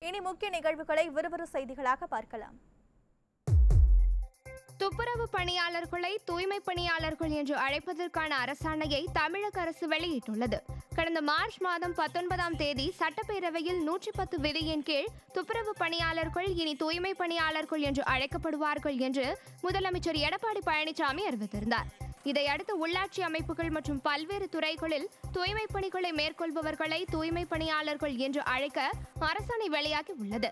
இனி முக்கிய நிகழ்வுகளை விறுவிறு செய்திகளாக பார்க்கலாம் துப்புரவு பணியாளர்களை தூய்மை பணியாளர்கள் என்று அழைப்பதற்கான அரசாணையை தமிழக அரசு வெளியிட்டுள்ளது கடந்த மார்ச் மாதம் பத்தொன்பதாம் தேதி சட்டப்பேரவையில் நூற்றி பத்து விதியின் கீழ் துப்புரவு பணியாளர்கள் இனி தூய்மை பணியாளர்கள் என்று அழைக்கப்படுவார்கள் என்று முதலமைச்சர் எடப்பாடி பழனிசாமி அறிவித்திருந்தார் இதையடுத்து உள்ளாட்சி அமைப்புகள் மற்றும் பல்வேறு துறைகளில் தூய்மை பணிகளை மேற்கொள்பவர்களை தூய்மை பணியாளர்கள் என்று அழைக்க அரசாணை வெளியாகி உள்ளது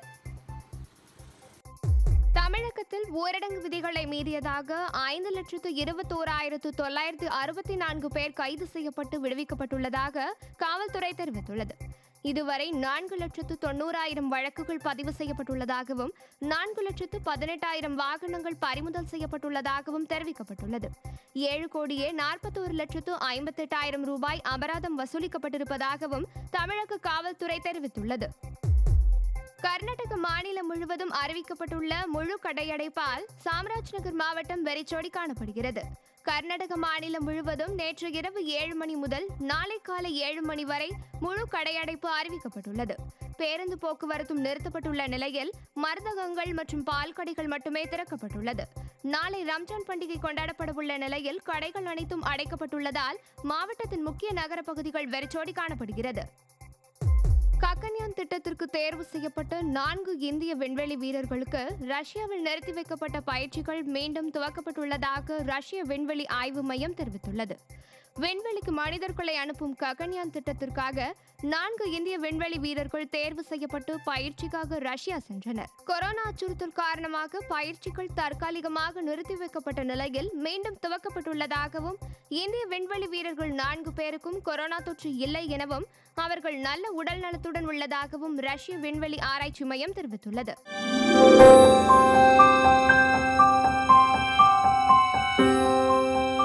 தமிழகத்தில் ஊரடங்கு விதிகளை மீறியதாக ஐந்து லட்சத்து இருபத்தோராயிரத்து தொள்ளாயிரத்து அறுபத்தி நான்கு பேர் கைது செய்யப்பட்டு விடுவிக்கப்பட்டுள்ளதாக காவல்துறை தெரிவித்துள்ளது இதுவரை நான்கு லட்சத்து தொண்ணூறாயிரம் வழக்குகள் பதிவு செய்யப்பட்டுள்ளதாகவும் நான்கு லட்சத்து பதினெட்டாயிரம் வாகனங்கள் பறிமுதல் செய்யப்பட்டுள்ளதாகவும் தெரிவிக்கப்பட்டுள்ளது ஏழு கோடியே நாற்பத்தோரு லட்சத்து ஐம்பத்தெட்டாயிரம் ரூபாய் அபராதம் வசூலிக்கப்பட்டிருப்பதாகவும் தமிழக காவல்துறை தெரிவித்துள்ளது கர்நாடக மாநிலம் முழுவதும் அறிவிக்கப்பட்டுள்ள முழு கடையடைப்பால் சாம்ராஜ் நகர் மாவட்டம் வெறிச்சோடி காணப்படுகிறது கர்நாடக மாநிலம் முழுவதும் நேற்று இரவு ஏழு மணி முதல் நாளை காலை ஏழு மணி வரை முழு கடையடைப்பு அறிவிக்கப்பட்டுள்ளது பேருந்து போக்குவரத்தும் நிறுத்தப்பட்டுள்ள நிலையில் மருந்தகங்கள் மற்றும் பால் கடைகள் மட்டுமே திறக்கப்பட்டுள்ளது நாளை ரம்ஜான் பண்டிகை கொண்டாடப்படவுள்ள நிலையில் கடைகள் அனைத்தும் அடைக்கப்பட்டுள்ளதால் மாவட்டத்தின் முக்கிய நகர பகுதிகள் வெறிச்சோடி காணப்படுகிறது ககன்யான் திட்டத்திற்கு தேர்வு செய்யப்பட்ட நான்கு இந்திய விண்வெளி வீரர்களுக்கு ரஷ்யாவில் நிறுத்தி வைக்கப்பட்ட பயிற்சிகள் மீண்டும் துவக்கப்பட்டுள்ளதாக ரஷ்ய விண்வெளி ஆய்வு மையம் தெரிவித்துள்ளது விண்வெளிக்கு மனிதர்களை அனுப்பும் ககன்யான் திட்டத்திற்காக நான்கு இந்திய விண்வெளி வீரர்கள் தேர்வு செய்யப்பட்டு பயிற்சிக்காக ரஷ்யா சென்றனர் கொரோனா அச்சுறுத்தல் காரணமாக பயிற்சிகள் தற்காலிகமாக நிறுத்தி வைக்கப்பட்ட நிலையில் மீண்டும் துவக்கப்பட்டுள்ளதாகவும் இந்திய விண்வெளி வீரர்கள் நான்கு பேருக்கும் கொரோனா தொற்று இல்லை எனவும் அவர்கள் நல்ல உடல் நலத்துடன் உள்ளதாகவும் ரஷ்ய விண்வெளி ஆராய்ச்சி மையம் தெரிவித்துள்ளது